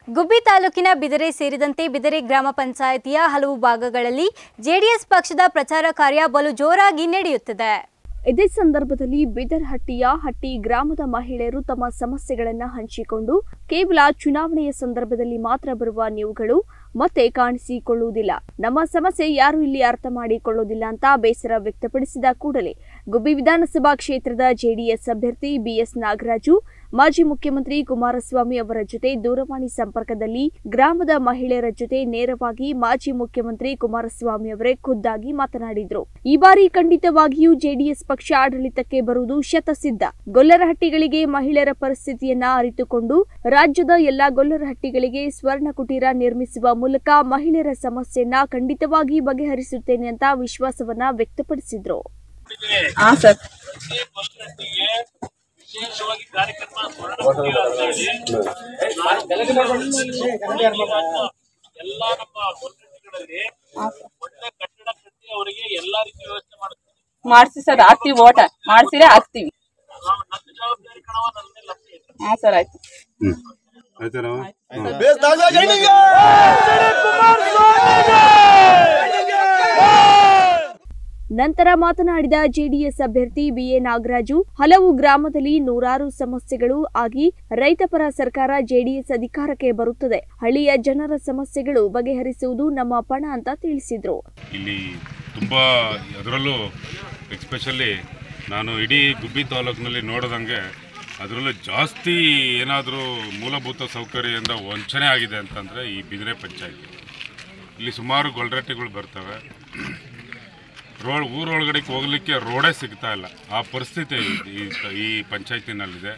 ಗುಬ್ಬಿ ತಾಲೂಕಿನ ಬಿದರೆ ಸೇರಿದಂತೆ ಬಿದರೆ ಗ್ರಾಮ ಪಂಚಾಯಿತಿಯ ಹಲವು ಭಾಗಗಳಲ್ಲಿ ಜೆಡಿಎಸ್ ಪಕ್ಷದ ಪ್ರಚಾರ ಕಾರ್ಯ ಬಲು ಜೋರಾಗಿ ನಡೆಯುತ್ತಿದೆ ಇದೇ ಸಂದರ್ಭದಲ್ಲಿ ಬಿದರ್ಹಟ್ಟಿಯ ಹಟ್ಟಿ ಗ್ರಾಮದ ಮಹಿಳೆಯರು ತಮ್ಮ ಸಮಸ್ಯೆಗಳನ್ನು ಹಂಚಿಕೊಂಡು ಕೇವಲ ಚುನಾವಣೆಯ ಸಂದರ್ಭದಲ್ಲಿ ಮಾತ್ರ ಬರುವ ನೀವುಗಳು ಮತ್ತೆ ಕಾಣಿಸಿಕೊಳ್ಳುವುದಿಲ್ಲ ನಮ್ಮ ಸಮಸ್ಯೆ ಯಾರು ಇಲ್ಲಿ ಅರ್ಥ ಮಾಡಿಕೊಳ್ಳುವುದಿಲ್ಲ ಅಂತ ಬೇಸರ ವ್ಯಕ್ತಪಡಿಸಿದ ಕೂಡಲೇ ಗುಬ್ಬಿ ವಿಧಾನಸಭಾ ಕ್ಷೇತ್ರದ ಜೆಡಿಎಸ್ ಅಭ್ಯರ್ಥಿ ಬಿಎಸ್ ನಾಗರಾಜು ಮಾಜಿ ಮುಖ್ಯಮಂತ್ರಿ ಕುಮಾರಸ್ವಾಮಿ ಅವರ ಜೊತೆ ದೂರವಾಣಿ ಸಂಪರ್ಕದಲ್ಲಿ ಗ್ರಾಮದ ಮಹಿಳೆಯರ ಜೊತೆ ನೇರವಾಗಿ ಮಾಜಿ ಮುಖ್ಯಮಂತ್ರಿ ಕುಮಾರಸ್ವಾಮಿ ಅವರೇ ಖುದ್ದಾಗಿ ಮಾತನಾಡಿದ್ರು ಈ ಬಾರಿ ಖಂಡಿತವಾಗಿಯೂ ಜೆಡಿಎಸ್ ಪಕ್ಷ ಆಡಳಿತಕ್ಕೆ ಬರುವುದು ಶತಸಿದ್ಧ ಗೊಲ್ಲರಹಟ್ಟಿಗಳಿಗೆ ಮಹಿಳೆಯರ ಪರಿಸ್ಥಿತಿಯನ್ನ ಅರಿತುಕೊಂಡು ರಾಜ್ಯದ ಎಲ್ಲಾ ಗೊಲ್ಲರಹಟ್ಟಿಗಳಿಗೆ ಸ್ವರ್ಣ ಕುಟೀರ ನಿರ್ಮಿಸುವ ಮೂಲಕ ಮಹಿಳೆಯರ ಸಮಸ್ಯೆಯನ್ನ ಖಂಡಿತವಾಗಿ ಬಗೆಹರಿಸುತ್ತೇನೆ ಅಂತ ವಿಶ್ವಾಸವನ್ನ ವ್ಯಕ್ತಪಡಿಸಿದ್ರು ಹಾ ಸರ್ ಪ್ರತಿ ವಿಶೇಷವಾಗಿ ಕಾರ್ಯಕ್ರಮ ಸ್ವರ್ಣಮುಖಿ ಅಂತ ಹೇಳಿ ಎಲ್ಲ ನಮ್ಮ ಕೊಠಡಿಗಳಲ್ಲಿ ಒಳ್ಳೆ ಕಟ್ಟಡ ಕಟ್ಟಿ ಅವರಿಗೆ ಎಲ್ಲಾ ರೀತಿ ವ್ಯವಸ್ಥೆ ಮಾಡುತ್ತೀವಿ ಮಾಡ್ಸಿ ಸರ್ ಹಾಕ್ತಿವಿ ಓಟ ಮಾಡ್ಸಿರೇ ಹಾಕ್ತಿವಿ ನಾವು ನನ್ನ ಜವಾಬ್ದಾರಿ ಕಣವ ನನ್ನ ಮೇಲೆ ನಂಬಿಕೆ ಇದೆ. ಹಾ ಸರ್ ಆಯ್ತು ಆಯ್ತಾನವ ನಂತರ ಮಾತನಾಡಿದ ಜೆಡಿಎಸ್ ಅಭ್ಯರ್ಥಿ ಬಿಎ ನಾಗರಾಜು ಹಲವು ಗ್ರಾಮದಲ್ಲಿ ನೂರಾರು ಸಮಸ್ಯೆಗಳು ಆಗಿ ರೈತಪರ ಸರ್ಕಾರ ಜೆಡಿಎಸ್ ಅಧಿಕಾರಕ್ಕೆ ಬರುತ್ತದೆ ಹಳ್ಳಿಯ ಜನರ ಸಮಸ್ಯೆಗಳು ಬಗೆಹರಿಸುವುದು ನಮ್ಮ ಪಣ ಅಂತ ತಿಳಿಸಿದ್ರು ಇಲ್ಲಿ ತುಂಬ ಅದರಲ್ಲೂ ಎಕ್ಸ್ಪೆಷಲಿ ನಾನು ಇಡೀ ಗುಬ್ಬಿ ತಾಲೂಕಿನಲ್ಲಿ ನೋಡಿದಂಗೆ ಅದರಲ್ಲೂ ಜಾಸ್ತಿ ಏನಾದರೂ ಮೂಲಭೂತ ಸೌಕರ್ಯದಿಂದ ವಂಚನೆ ಆಗಿದೆ ಅಂತಂದರೆ ಈ ಬಿದಿರೆ ಪಂಚಾಯತಿ ಇಲ್ಲಿ ಸುಮಾರು ಗೊಲ್ರಟ್ಟಿಗಳು ಬರ್ತವೆ ರೋಡ್ ಊರೊಳಗಡೆ ಹೋಗ್ಲಿಕ್ಕೆ ರೋಡೇ ಸಿಗ್ತಾ ಇಲ್ಲ ಆ ಪರಿಸ್ಥಿತಿ ಈ ಈ ಪಂಚಾಯತಿನಲ್ಲಿದೆ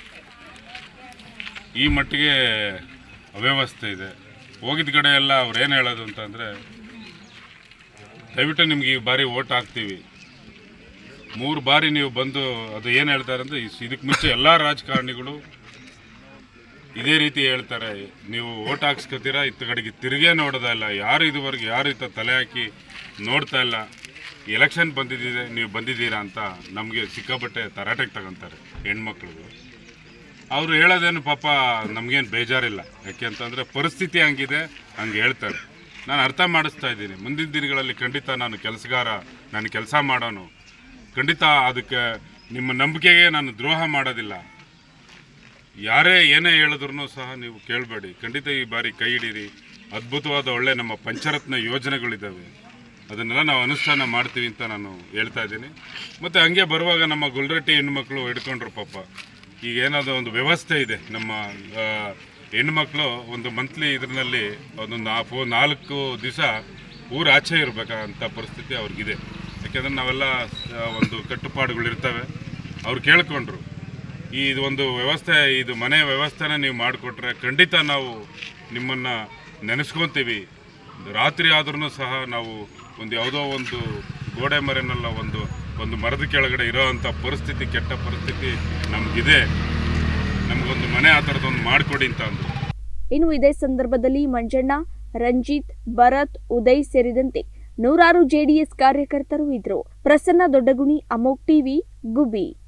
ಈ ಮಟ್ಟಿಗೆ ಅವ್ಯವಸ್ಥೆ ಇದೆ ಹೋಗಿದ ಕಡೆ ಎಲ್ಲ ಅವ್ರು ಏನು ಹೇಳೋದು ಅಂತಂದರೆ ದಯವಿಟ್ಟು ನಿಮ್ಗೆ ಈ ಬಾರಿ ಓಟ್ ಹಾಕ್ತೀವಿ ಮೂರು ಬಾರಿ ನೀವು ಬಂದು ಅದು ಏನು ಹೇಳ್ತಾರೆ ಅಂದರೆ ಇದಕ್ಕೆ ಮುಂಚೆ ಎಲ್ಲ ರಾಜಕಾರಣಿಗಳು ಇದೇ ರೀತಿ ಹೇಳ್ತಾರೆ ನೀವು ಓಟ್ ಹಾಕ್ಸ್ಕೊತೀರಾ ಇತ್ತ ಕಡೆಗೆ ತಿರುಗೇ ನೋಡೋದೇ ಇಲ್ಲ ಯಾರು ಇದುವರೆಗೆ ಯಾರು ಇತ್ತ ತಲೆ ಹಾಕಿ ನೋಡ್ತಾ ಇಲ್ಲ ಎಲೆಕ್ಷನ್ ಬಂದಿದ್ದಿದೆ ನೀವು ಬಂದಿದ್ದೀರಾ ಅಂತ ನಮಗೆ ಸಿಕ್ಕಾಪಟ್ಟೆ ತರಾಟೆಗೆ ತಗೊಂತಾರೆ ಹೆಣ್ಮಕ್ಳಿಗೆ ಅವರು ಹೇಳೋದೇನು ಪಾಪ ನಮಗೇನು ಬೇಜಾರಿಲ್ಲ ಯಾಕೆ ಅಂತಂದರೆ ಪರಿಸ್ಥಿತಿ ಹಂಗಿದೆ ಹಂಗೆ ಹೇಳ್ತಾರೆ ನಾನು ಅರ್ಥ ಮಾಡಿಸ್ತಾ ಇದ್ದೀನಿ ಮುಂದಿನ ದಿನಗಳಲ್ಲಿ ಖಂಡಿತ ನಾನು ಕೆಲಸಗಾರ ನಾನು ಕೆಲಸ ಮಾಡೋನು ಖಂಡಿತ ಅದಕ್ಕೆ ನಿಮ್ಮ ನಂಬಿಕೆಗೆ ನಾನು ದ್ರೋಹ ಮಾಡೋದಿಲ್ಲ ಯಾರೇ ಏನೇ ಹೇಳಿದ್ರು ಸಹ ನೀವು ಕೇಳಬೇಡಿ ಖಂಡಿತ ಈ ಬಾರಿ ಕೈ ಹಿಡೀರಿ ಅದ್ಭುತವಾದ ಒಳ್ಳೆ ನಮ್ಮ ಪಂಚರತ್ನ ಯೋಜನೆಗಳಿದ್ದಾವೆ ಅದನ್ನೆಲ್ಲ ನಾವು ಅನುಷ್ಠಾನ ಮಾಡ್ತೀವಿ ಅಂತ ನಾನು ಹೇಳ್ತಾ ಇದ್ದೀನಿ ಮತ್ತು ಹಂಗೆ ಬರುವಾಗ ನಮ್ಮ ಗುಲ್ರಟ್ಟಿ ಹೆಣ್ಮಕ್ಳು ಹಿಡ್ಕೊಂಡ್ರು ಪಾಪ ಈಗ ಏನಾದರೂ ಒಂದು ವ್ಯವಸ್ಥೆ ಇದೆ ನಮ್ಮ ಆ, ಹೆಣ್ಮಕ್ಳು ಒಂದು ಮಂತ್ಲಿ ಇದರಲ್ಲಿ ಒಂದು ನಾ ಫೋ ನಾಲ್ಕು ದಿವಸ ಊರ ಆಚೆ ಇರಬೇಕಂತ ಪರಿಸ್ಥಿತಿ ಅವ್ರಿಗಿದೆ ಯಾಕೆಂದ್ರೆ ನಾವೆಲ್ಲ ಆ, ಒಂದು ಕಟ್ಟುಪಾಡುಗಳಿರ್ತವೆ ಅವ್ರು ಕೇಳ್ಕೊಂಡ್ರು ಈ ಇದು ಒಂದು ವ್ಯವಸ್ಥೆ ಇದು ಮನೆ ವ್ಯವಸ್ಥೆನ ನೀವು ಮಾಡಿಕೊಟ್ರೆ ಖಂಡಿತ ನಾವು ನಿಮ್ಮನ್ನು ನೆನೆಸ್ಕೊತೀವಿ ರಾತ್ರಿ ಆದ್ರೂ ಸಹ ನಾವು ಒಂದು ಯಾವುದೋ ಒಂದು ಗೋಡೆ ಮರೆನಲ್ಲ ಒಂದು ಒಂದು ಮರದ ಕೆಳಗಡೆ ಇರೋ ಅಂಥ ಪರಿಸ್ಥಿತಿ ಕೆಟ್ಟ ಪರಿಸ್ಥಿತಿ ನಮಗಿದೆ ನಮಗೊಂದು ಮನೆ ಆ ಥರದೊಂದು ಮಾಡಿಕೊಡಿ ಅಂತ ಅಂದರು ಇನ್ನು ಇದೇ ಸಂದರ್ಭದಲ್ಲಿ ಮಂಜಣ್ಣ ರಂಜಿತ್ ಭರತ್ ಉದಯ್ ಸೇರಿದಂತೆ ನೂರಾರು ಜೆಡಿಎಸ್ ಕಾರ್ಯಕರ್ತರು ಇದ್ರು ಪ್ರಸನ್ನ ದೊಡ್ಡಗುಣಿ ಅಮೋಕ್ ಟಿವಿ ಗುಬ್ಬಿ